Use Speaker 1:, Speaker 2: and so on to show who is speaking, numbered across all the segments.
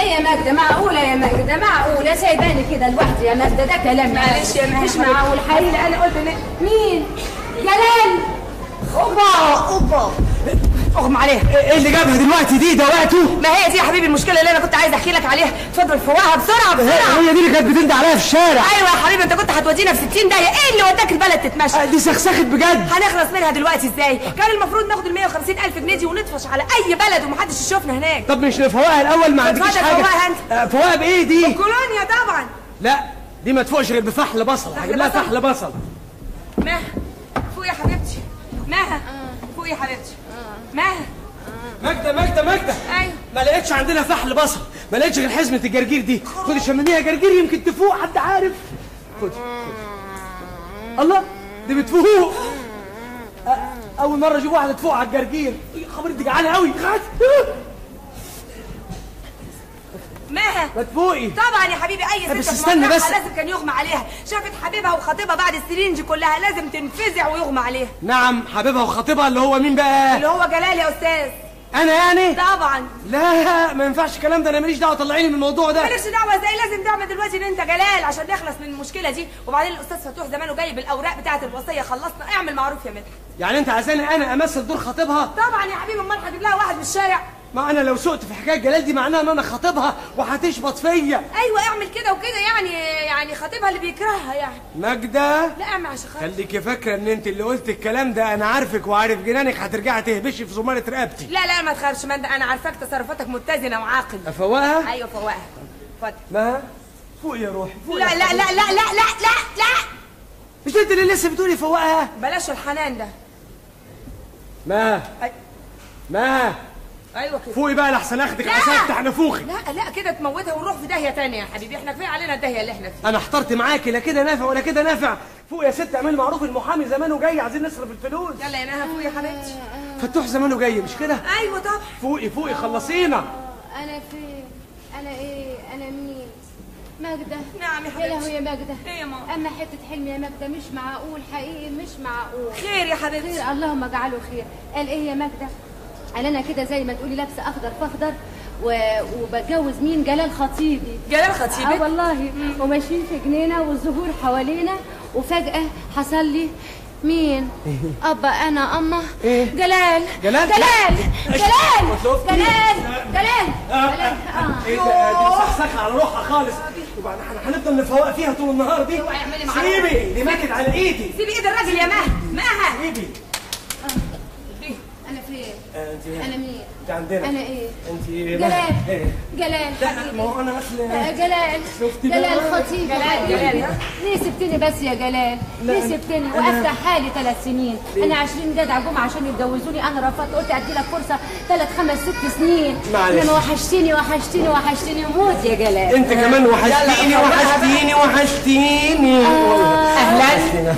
Speaker 1: ايه يا ماجدة معقولة يا ماجدة معقولة سايباني كده لوحدي يا ماجدة ده كلام
Speaker 2: معلش يا ماجدة.
Speaker 1: مش معقول حقيقي انا قلت ن- مين؟ جلال اوبا اوبا
Speaker 2: اغمى عليها
Speaker 3: ايه اللي جابها دلوقتي دي ده وقته
Speaker 2: ما هي دي يا حبيبي المشكله اللي انا كنت عايزه احكي لك عليها اتفضل فوقها بسرعه بسرعه
Speaker 3: هي دي اللي كانت بتندى عليها في الشارع
Speaker 2: ايوه يا حبيبي انت كنت هتودينا في 60 دقيقه ايه اللي وداك البلد تتمشى
Speaker 3: آه، دي سخسخت بجد
Speaker 2: هنخلص منها دلوقتي ازاي كان المفروض ناخد ال 150 الف جنيه دي ونطفش على اي بلد ومحدش يشوفنا هناك
Speaker 3: طب مش نفوقها الاول ما عندكيش
Speaker 2: اتفضل
Speaker 3: حاجه
Speaker 2: فوقها انت.
Speaker 3: آه، فوقها بايه دي
Speaker 2: كولونيا طبعا
Speaker 3: لا دي ما تفوقش غير بفحل بصل هجيب لها
Speaker 2: بصل؟
Speaker 3: فحل بصل
Speaker 2: مها فوق يا حبيبتي مها فوق يا حبيبتي مها
Speaker 3: ماجدة ماجدة ماجدة
Speaker 2: ايوه
Speaker 3: ما لقيتش عندنا فحل بصل ما لقيتش غير حزمة الجرجير دي خدي شمميها جرجير يمكن تفوق حد عارف خدي خدي. الله دي بتفوق أ- أول مرة أشوف واحدة تفوق على الجرجير خبر دي جعانة قوي خد
Speaker 2: مها
Speaker 3: ما تفوقي
Speaker 2: طبعا يا حبيبي اي
Speaker 3: بس
Speaker 2: ست في
Speaker 3: استني
Speaker 2: مطرحها
Speaker 3: بس.
Speaker 2: لازم كان يغمى عليها شافت حبيبها وخطيبها بعد السنين دي كلها لازم تنفزع ويغمى عليها
Speaker 3: نعم حبيبها وخطيبها اللي هو مين بقى
Speaker 2: اللي هو جلال يا استاذ
Speaker 3: أنا يعني
Speaker 2: طبعا
Speaker 3: لا ما ينفعش الكلام ده أنا ماليش دعوة طلعيني من الموضوع ده
Speaker 2: مالكش دعوه ازاي لازم تعمل دلوقتي ان انت جلال عشان نخلص من المشكله دي وبعدين الاستاذ فتوح زمانه جاي بالاوراق بتاعه الوصيه خلصنا اعمل معروف يا مدحت
Speaker 3: يعني أنت عايزاني أنا أمثل دور خطيبها
Speaker 2: طبعا يا حبيبي امال هجيب لها واحد من الشارع
Speaker 3: ما أنا لو سقت في حكاية جلال دي معناها إن أنا خطيبها وهتشبط فيا
Speaker 2: ايوه اعمل كده وكده يعني يعني خطيبها اللي بيكرهها يعني
Speaker 3: ماجدة
Speaker 2: لا اعمل عشان خاطر
Speaker 3: خليكي فاكرة ان انت اللي قلت الكلام ده انا عارفك وعارف جنانك هترجعي تهبشي في زمارة رقبتي
Speaker 2: لا لا ما تخافش ما انت انا عارفاك تصرفاتك متزنه وعاقل
Speaker 3: افوقها
Speaker 2: ايوه فوقها اتفضل
Speaker 3: ما فوق يا روحي فوق
Speaker 2: لا
Speaker 3: يا
Speaker 2: لا لا لا لا لا لا لا
Speaker 3: مش انت اللي لسه بتقولي فوقها
Speaker 2: بلاش الحنان ده
Speaker 3: ما
Speaker 2: أي-
Speaker 3: ما
Speaker 2: ايوه كده
Speaker 3: فوقي بقى لحسن اخدك
Speaker 2: لا.
Speaker 3: عشان افتح نافوخي
Speaker 2: لا لا كده تموتها ونروح في داهيه تانية يا حبيبي احنا كفايه علينا الداهيه اللي احنا فيها
Speaker 3: انا احترت معاكي لا كده نافع ولا كده نافع فوق يا ست اعمل معروف المحامي زمانه جاي عايزين نصرف الفلوس
Speaker 2: يلا يا نهى فوق يا حبيبتي
Speaker 3: فتوح زمانه جاي مش كده
Speaker 2: ايوه طبعا
Speaker 3: فوقي فوقي خلصينا
Speaker 1: انا فين انا ايه انا مين ماجدة
Speaker 2: نعم يا
Speaker 1: يا
Speaker 2: حبيبتي.
Speaker 1: لهوي يا ماجدة
Speaker 2: إيه يا ماما؟
Speaker 1: اما حتة حلم يا ماجدة مش معقول حقيقي مش معقول
Speaker 2: خير يا حبيبتي
Speaker 1: خير اللهم اجعله خير قال ايه يا ماجدة قال انا كده زي ما تقولي لابسه اخضر فاخضر و... وبتجوز مين جلال خطيبي
Speaker 2: جلال
Speaker 1: اه
Speaker 2: خطيبك
Speaker 1: والله وماشيين في جنينه والزهور حوالينا وفجاه حصل لي مين ابا انا اما
Speaker 3: إيه؟
Speaker 1: جلال
Speaker 3: جلال؟
Speaker 1: جلال جلال
Speaker 3: مطلوب؟
Speaker 1: جلال جلال
Speaker 3: آه،
Speaker 1: جلال اه
Speaker 3: ايه ده دي مسخسخه على روحها خالص وبعدين احنا هنفضل نفوق فيها طول النهار دي
Speaker 2: اوعي اعملي معروف.
Speaker 3: سيبي دي ماتت على ايدي
Speaker 2: سيبي ايد الراجل يا مها مها
Speaker 3: سيبي
Speaker 1: انا فين
Speaker 3: آه، انت
Speaker 1: انا مين
Speaker 3: انت عندنا
Speaker 1: انا ايه
Speaker 3: انت
Speaker 1: جلال
Speaker 3: ايه
Speaker 1: جلال
Speaker 3: لا
Speaker 1: حبيبي.
Speaker 3: ما هو انا اصل
Speaker 1: آه، جلال
Speaker 3: شفتي
Speaker 1: جلال
Speaker 3: بقى؟
Speaker 1: خطيبي
Speaker 2: جلال،
Speaker 1: حبيبي.
Speaker 2: جلال، ها؟
Speaker 1: ليه سبتني بس يا جلال ليه سبتني وافتح حالي ثلاث سنين انا 20 جدع جم عشان يتجوزوني انا رفضت قلت ادي لك فرصه ثلاث خمس ست سنين
Speaker 3: معلش.
Speaker 1: انما وحشتني وحشتني وحشتني موت يا جلال
Speaker 3: انت كمان وحشتيني وحشتيني وحشتيني
Speaker 2: اهلا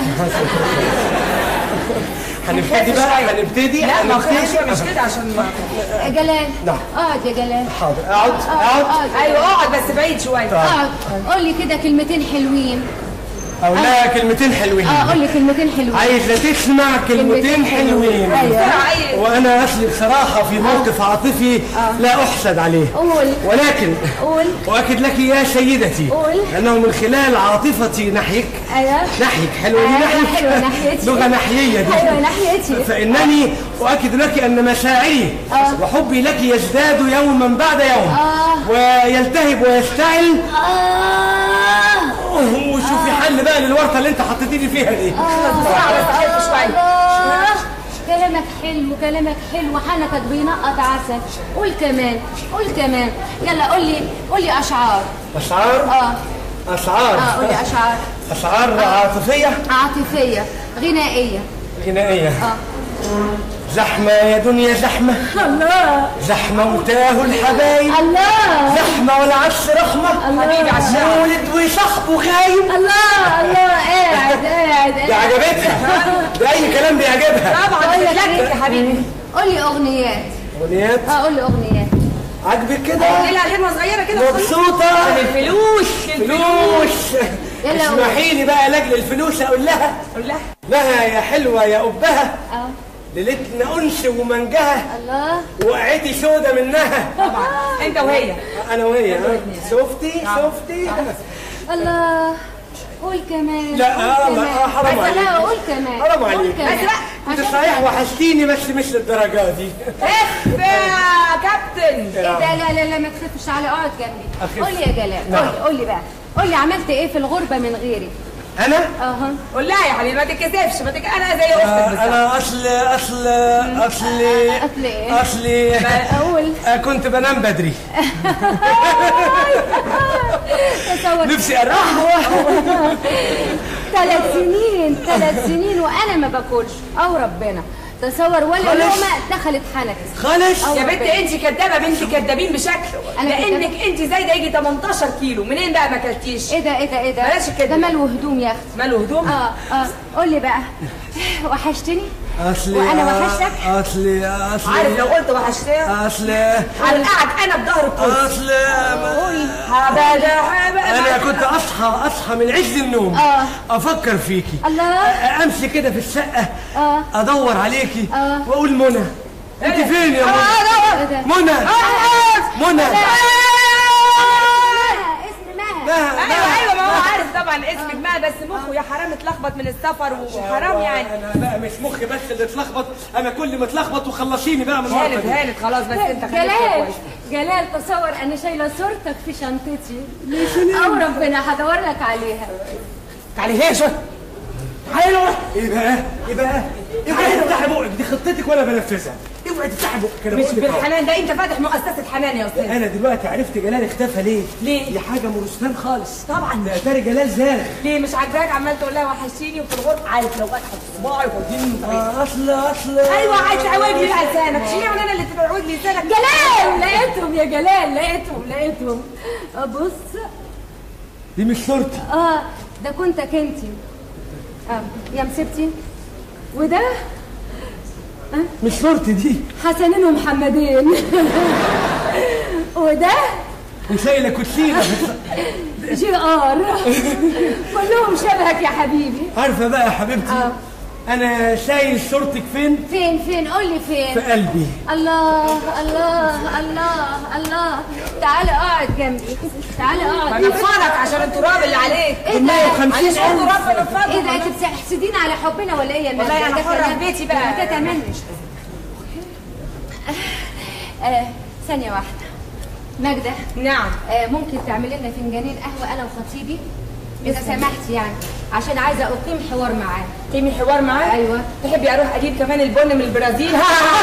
Speaker 3: هنبتدي بقى هنبتدي
Speaker 2: لا ما خلينا شويه
Speaker 3: هنبتدي
Speaker 2: مش كده عشان ما
Speaker 1: آه، جلال
Speaker 3: نعم.
Speaker 1: اقعد يا جلال
Speaker 3: حاضر اقعد اقعد
Speaker 1: اقعد
Speaker 2: ايوه اقعد بس بعيد شويه
Speaker 1: اقعد قول لي كده كلمتين حلوين
Speaker 3: اقول لها كلمتين حلوين
Speaker 1: اه قول لي كلمتين حلوين
Speaker 3: عايزه تسمع كلمتين حلوين
Speaker 1: ايوه
Speaker 2: بسرعه ايه
Speaker 3: وانا اصلي بصراحه في موقف عاطفي لا احسد عليه
Speaker 1: قول
Speaker 3: ولكن
Speaker 1: قول
Speaker 3: أؤكد لك يا سيدتي
Speaker 1: قول.
Speaker 3: أنه من خلال عاطفتي نحيك
Speaker 1: ايوه
Speaker 3: نحيك حلوة دي
Speaker 1: أيوة،
Speaker 3: نحيك
Speaker 1: حلوة ناحيتي.
Speaker 3: لغة نحيية دي
Speaker 1: ايوه ناحيتي
Speaker 3: فإنني أؤكد لك أن مشاعري
Speaker 1: آه.
Speaker 3: وحبي لك يزداد يوما بعد يوم
Speaker 1: آه.
Speaker 3: ويلتهب ويشتعل
Speaker 1: آه.
Speaker 3: وشوفي حل بقى للورطة اللي أنت حطيتيني فيها دي
Speaker 2: بسرعه بس خف شويه
Speaker 1: الله كلامك حلو كلامك حلو حنكك بينقط عسل قول كمان قول كمان يلا قول لي قول لي اشعار
Speaker 3: أشعار
Speaker 1: اه
Speaker 3: أشعار
Speaker 1: اه قول لي اشعار
Speaker 3: أشعار عاطفية
Speaker 1: عاطفيه غنائيه
Speaker 3: غنائية
Speaker 1: اه
Speaker 3: زحمة يا دنيا زحمة
Speaker 1: الله
Speaker 3: زحمة وتاهوا الحبايب
Speaker 1: الله
Speaker 3: زحمة والعش رحمة
Speaker 2: حبيبي على الشعر.
Speaker 3: مولد وصاحبه غايب
Speaker 1: الله الله قاعد قاعد
Speaker 3: دي عجبتها ده أي كلام بيعجبها
Speaker 2: طبعا
Speaker 1: بقول لك
Speaker 2: لك
Speaker 1: إيه؟
Speaker 2: يا حبيبي
Speaker 1: قول لي اغنيات
Speaker 3: أغنيات
Speaker 1: اه قول لي اغنيات
Speaker 3: عاجبك كده
Speaker 2: قولي لها غنوه صغيره كده
Speaker 3: مبسوطة
Speaker 2: الفلوس
Speaker 3: فلوس
Speaker 1: يلا قول.
Speaker 3: اسمحي لي بقى لاجل الفلوس اقول لها
Speaker 2: قول لها
Speaker 3: لها يا حلوة يا أبها
Speaker 1: اه
Speaker 3: ليلتنا أنس ومنجها
Speaker 1: الله
Speaker 3: وقعتي سودة منها
Speaker 2: طبعا انت وهي
Speaker 3: انا وهي ها شفتي شفتي
Speaker 1: الله قول كمان
Speaker 3: لا،
Speaker 1: قول
Speaker 3: حرام-
Speaker 1: كمان.
Speaker 3: حرام
Speaker 1: بس
Speaker 3: عليك.
Speaker 1: لا قول كمان
Speaker 3: حرام
Speaker 1: قول
Speaker 3: عليك.
Speaker 1: كمان.
Speaker 2: بس بقى،
Speaker 3: انت
Speaker 1: عشان
Speaker 3: صحيح
Speaker 1: كده.
Speaker 3: وحشتيني بس مش للدرجه دي
Speaker 2: اف يا كابتن
Speaker 1: ايه ده لا لا لا ما تخافش تعالى اقعد جنبي
Speaker 3: أخف.
Speaker 1: قول لي يا جلال
Speaker 3: نعم.
Speaker 1: قول لي قول لي بقى قول لي عملت ايه في الغربه من غيري
Speaker 3: انا
Speaker 1: اها
Speaker 2: قول لها يا حبيبي ما تتكسفش ما تك... انا زي اختك بالظبط
Speaker 3: انا اصل اصل اصلي
Speaker 1: أصل إيه؟
Speaker 3: اصلي
Speaker 1: اقول
Speaker 3: آه، كنت بنام بدري
Speaker 1: تصور
Speaker 3: نفسي اريح
Speaker 1: ثلاث سنين ثلاث سنين وانا ما باكلش او ربنا تصور ولا
Speaker 3: خالص.
Speaker 1: لقمه دخلت حنكي
Speaker 3: خالص
Speaker 1: أو
Speaker 2: يا بنت
Speaker 1: ربنا.
Speaker 2: انت كدابه بنت كدابين بشكل
Speaker 1: أنا
Speaker 2: لانك انت زايده يجي 18 كيلو منين بقى ما اكلتيش
Speaker 1: ايه ده ايه ده ايه ده
Speaker 2: بلاش كده.
Speaker 1: ده ماله هدوم يا اختي
Speaker 2: ماله هدوم
Speaker 1: اه اه قول لي بقى وحشتني
Speaker 3: اصلي
Speaker 1: وأنا وحشتك؟
Speaker 3: اصلي
Speaker 2: عارف
Speaker 3: اصلي
Speaker 2: لو قلت وحشتها
Speaker 3: اصلي
Speaker 2: هنقعد انا بظهر الكرسي
Speaker 3: اصلي
Speaker 2: حباده حباده
Speaker 3: انا كنت اصحى اصحى من عز النوم
Speaker 1: آه.
Speaker 3: افكر فيكي
Speaker 1: الله
Speaker 3: امشي كده في الشقه
Speaker 1: اه
Speaker 3: ادور عليكي
Speaker 1: آه.
Speaker 3: واقول منى انت فين يا منى
Speaker 1: ايه ده
Speaker 3: منى منى
Speaker 1: اسم مها
Speaker 3: مها
Speaker 2: ايوه ايوه ما هو عارف طبعا اسمك ما بس مخه يا حرام اتلخبط من السفر وحرام يعني
Speaker 3: انا بقى مش مخي بس اللي اتلخبط انا كل ما اتلخبط وخلصيني بقى من
Speaker 2: هانت
Speaker 3: الورطه دي
Speaker 2: هانت خلاص بس انت خليك
Speaker 1: جلال
Speaker 2: كويس
Speaker 1: جلال تصور انا شايله صورتك في شنطتي او ربنا هدور لك عليها
Speaker 3: تعالي هي شويه تعالي روح ايه بقى ايه بقى اوعي تفتحي بقك دي خطتك وانا بنفذها اوعي تفتحي بقك انا
Speaker 2: مش
Speaker 3: بقول لك أهو.
Speaker 2: بالحنان ده انت فاتح مؤسسه حنان يا استاذ
Speaker 3: انا دلوقتي عرفت جلال اختفى ليه
Speaker 2: ليه؟
Speaker 3: دي حاجه مرستان خالص
Speaker 2: طبعا.
Speaker 3: ده اتاري جلال زاد
Speaker 2: ليه مش عاجباك عمال تقول لها وحشتيني وفي الغرفه عارف لو فتحت صباعي وفاضيين
Speaker 3: آه، اصل اصل
Speaker 2: ايوه عايز تعوج لي بقى لسانك اشمعنى انا اللي تعوج لي لسانك
Speaker 1: جلال لقيتهم يا جلال لقيتهم لقيتهم بص
Speaker 3: دي مش صورتي
Speaker 1: اه ده كنتك انتي اه يا مسبتي وده
Speaker 3: مش صورتي دي
Speaker 1: حسنين ومحمدين وده
Speaker 3: وشايله كوتشينه
Speaker 1: جي ار كلهم شبهك يا حبيبي
Speaker 3: عارفه بقى يا حبيبتي
Speaker 1: آه.
Speaker 3: انا شايل صورتك فين
Speaker 1: فين فين قول لي
Speaker 3: في
Speaker 1: فين
Speaker 3: قلبي
Speaker 1: الله الله الله الله تعالى اقعد جنبي تعالى اقعد
Speaker 2: بنفرك عشان التراب اللي عليك
Speaker 1: ايه ده
Speaker 3: 150
Speaker 2: معلش التراب بنفرك
Speaker 1: ايه ده انت بتحسدين على حبنا ولا ايه يا
Speaker 2: والله
Speaker 1: نادية؟
Speaker 2: أنا
Speaker 1: ده
Speaker 2: حرة
Speaker 1: كمان-
Speaker 2: في بيتي بقى.
Speaker 1: ده كمان آه ثانية واحدة ماجدة
Speaker 2: نعم
Speaker 1: آه ممكن تعملي لنا فنجانين قهوة أنا وخطيبي إذا سمحتي يعني عشان عايزة أقيم حوار معاه
Speaker 2: قيمي حوار معاك
Speaker 1: أيوة.
Speaker 2: تحبي اروح اجيب كمان البن من البرازيل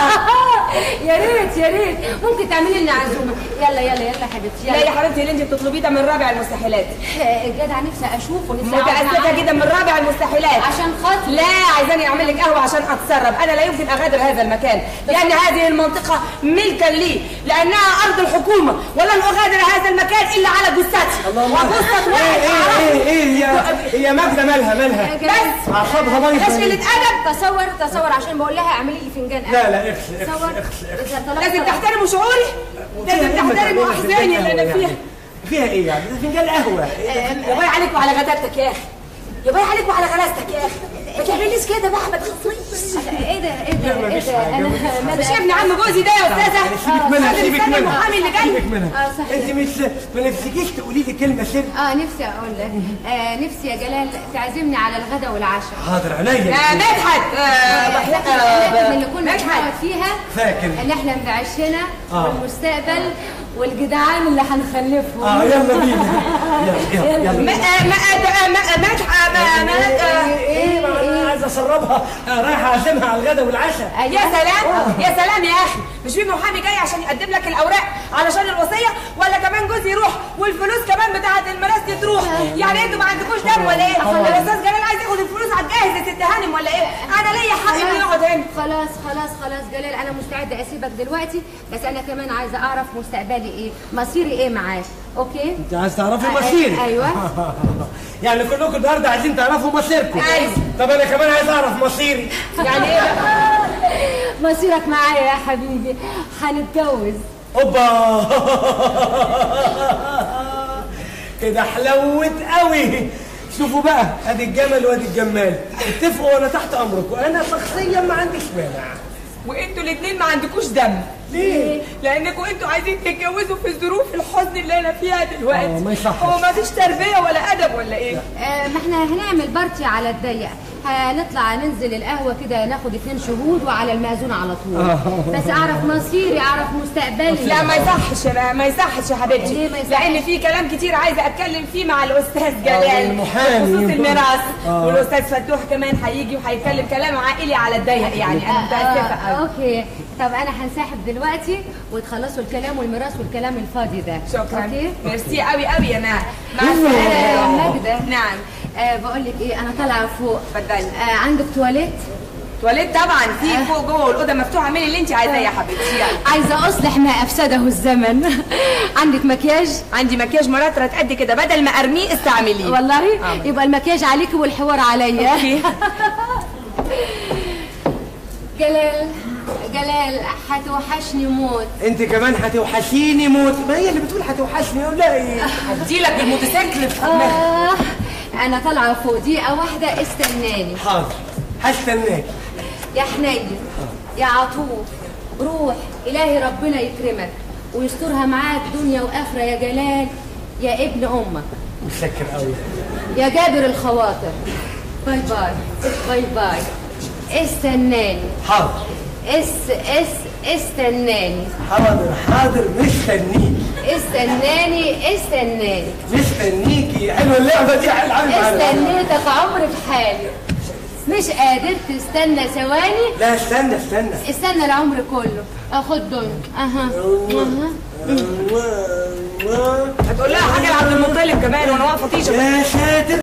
Speaker 1: يا ريت يا ريت ممكن تعملي لنا عزومة يلا يلا يلا حبيبتي
Speaker 2: لا يا
Speaker 1: يلا
Speaker 2: حبيبتي اللي انت بتطلبيه ده من رابع المستحيلات
Speaker 1: آه، الجدع نفسي أشوفه نفسي أقعد
Speaker 2: متأسفة
Speaker 1: معاه.
Speaker 2: جدا من رابع المستحيلات
Speaker 1: عشان خاطري
Speaker 2: لا عايزاني اعمل لك قهوه عشان اتسرب انا لا يمكن اغادر هذا المكان لان هذه المنطقه ملكا لي لانها ارض الحكومه ولن اغادر هذا المكان الا على جثتي وجثه واحد
Speaker 3: ايه
Speaker 2: أعرفه.
Speaker 3: ايه ايه هي هي ماجده مالها مالها
Speaker 1: يا جماعة.
Speaker 2: بس
Speaker 3: اعصابها
Speaker 2: مش
Speaker 3: بايظه
Speaker 2: قله ادب
Speaker 1: تصور تصور عشان بقول لها اعملي لي فنجان قهوة
Speaker 3: لا لا اخس اخس
Speaker 1: تصور
Speaker 3: اخس اخس
Speaker 1: إذا طلبت
Speaker 2: لازم
Speaker 1: طلب-
Speaker 2: تحترموا شعوري لازم تحترموا احزاني اللي انا فيها
Speaker 3: فيها ايه يعني ده فنجان قهوه
Speaker 2: يا باي عليك وعلى غدارتك يا اخي يا باي عليك وعلى غلاستك يا اخي ما تعمليش كده بقى ما تخصنيش
Speaker 1: ايه ده ايه ده
Speaker 3: لا،
Speaker 1: ايه
Speaker 3: مفيش
Speaker 1: ده
Speaker 3: حاجة،
Speaker 1: انا
Speaker 3: مفيش
Speaker 2: مش
Speaker 1: ماذا
Speaker 2: ابن عم جوزي ده يا استاذه
Speaker 3: سيبك منها
Speaker 2: أستاذ
Speaker 3: سيبك
Speaker 2: مستني
Speaker 3: منها
Speaker 2: المحامي اللي جاي
Speaker 3: سيبك منها
Speaker 1: اه صحيح
Speaker 3: انت مش ما نفسكيش تقولي لي كلمه سر
Speaker 1: اه نفسي اقول لك آه نفسي يا جلال تعزمني على الغداء والعشاء
Speaker 3: حاضر عينيا
Speaker 2: يا مدحت آه،
Speaker 1: فاكر الاماكن اللي كنا
Speaker 2: مدحت
Speaker 1: بنقعد فيها
Speaker 3: فاكر.
Speaker 1: نحلم بعشنا
Speaker 3: آه.
Speaker 1: والمستقبل والجدعان اللي هنخلفهم
Speaker 3: اه يلا بينا يلا يلا
Speaker 2: ما
Speaker 3: يلا
Speaker 2: ما ما مدحت ما ما
Speaker 3: ايه ما انا عايز اسربها آه، رايح اعزمها على الغدا والعشاء
Speaker 2: يا سلام يا سلام يا اخي مش في محامي جاي عشان يقدم لك الاوراق علشان الوصيه ولا كمان جوزي يروح والفلوس كمان بتاعه المراسي تروح يعني انتوا ما عندكوش دم ولا ايه الاستاذ جلال عايز ياخد الفلوس على الجاهز يا ست هانم ولا ايه انا ليا حق اني اقعد هنا
Speaker 1: خلاص خلاص خلاص جلال انا مستعده اسيبك دلوقتي بس انا كمان عايزه اعرف مستقبلي ايه مصيري ايه معاك اوكي
Speaker 3: انت عايز تعرفي
Speaker 1: آه،
Speaker 3: مصيري
Speaker 1: ايوه
Speaker 3: يعني كلكم النهارده عايزين تعرفوا مصيركم
Speaker 2: أيوة.
Speaker 3: طب انا كمان عايز اعرف مصيري
Speaker 2: يعني ايه بقى؟
Speaker 1: مصيرك معايا يا حبيبي هنتجوز
Speaker 3: اوبا كده حلوت قوي شوفوا بقى ادي الجمل وادي الجمال اتفقوا وانا تحت امركم انا شخصيا ما عنديش مانع
Speaker 2: وانتوا الاثنين ما عندكوش دم
Speaker 3: ليه؟
Speaker 2: لانكم انتوا عايزين تتجوزوا في ظروف الحزن اللي انا فيها دلوقتي
Speaker 3: آه، ما يصحش.
Speaker 2: هو ما فيش تربيه ولا ادب ولا ايه
Speaker 1: آه، ما احنا هنعمل بارتي على الضيق هنطلع ننزل القهوة كده ناخد اتنين شهود وعلى المأذون على طول بس اعرف مصيري اعرف مستقبلي
Speaker 2: لا ما يصحش يا ما يصحش يا حبيبتي
Speaker 1: ليه ما يصحش؟
Speaker 2: لان في كلام كتير عايزه اتكلم فيه مع الاستاذ جلال
Speaker 3: والمحامي.
Speaker 2: بخصوص الميراث
Speaker 3: آه.
Speaker 2: والاستاذ فتوح كمان هيجي وهيتكلم كلام عائلي على الضيق يعني انا متاسفه
Speaker 1: آه،
Speaker 2: قوي
Speaker 1: اوكي طب انا هنسحب دلوقتي وتخلصوا الكلام والميراث والكلام الفاضي ده
Speaker 2: شكرا
Speaker 1: اوكي
Speaker 2: ميرسي قوي قوي يا نهى مع
Speaker 1: آه،
Speaker 2: السلامه
Speaker 1: ماجدة
Speaker 2: نعم
Speaker 1: آه بقول لك ايه انا طالعه فوق
Speaker 2: اتفضلي.
Speaker 1: آه عندك تواليت
Speaker 2: تواليت طبعا في فوق جوه والاوضه مفتوحه مين اللي انت عايزاه يا حبيبتي يلا
Speaker 1: عايزه اصلح ما افسده الزمن عندك مكياج
Speaker 2: عندي مكياج مرطرة قد كده بدل ما ارميه استعمليه
Speaker 1: والله
Speaker 2: آه.
Speaker 1: يبقى المكياج عليكي والحوار عليا
Speaker 2: أوكي.
Speaker 1: جلال جلال هتوحشني موت
Speaker 3: انت كمان هتوحشيني موت ما هي اللي بتقول هتوحشني ولا ايه
Speaker 2: هديلك بالموتوسيكل في
Speaker 1: آه انا طالعه فوق دقيقه واحده استناني
Speaker 3: حاضر هستناك
Speaker 1: يا حنين يا عطوف روح إلهي ربنا يكرمك ويسترها معاك دنيا وآخرة يا جلال يا ابن أمك
Speaker 3: متشكر قوي
Speaker 1: يا جابر الخواطر باي باي باي باي استناني
Speaker 3: حاضر
Speaker 1: اس اس استناني
Speaker 3: حاضر حاضر مستنيك
Speaker 1: استناني استناني
Speaker 3: مستنيكي حلوه اللعبه دي العب
Speaker 1: استنيتك عمري في حالي مش قادر تستنى ثواني
Speaker 3: لا استنى استنى
Speaker 1: استنى العمر كله اخد دنيا اها اها
Speaker 2: هتقول لها حاجه لعبد المطلب كمان وانا واقفه طيشه
Speaker 3: يا ساتر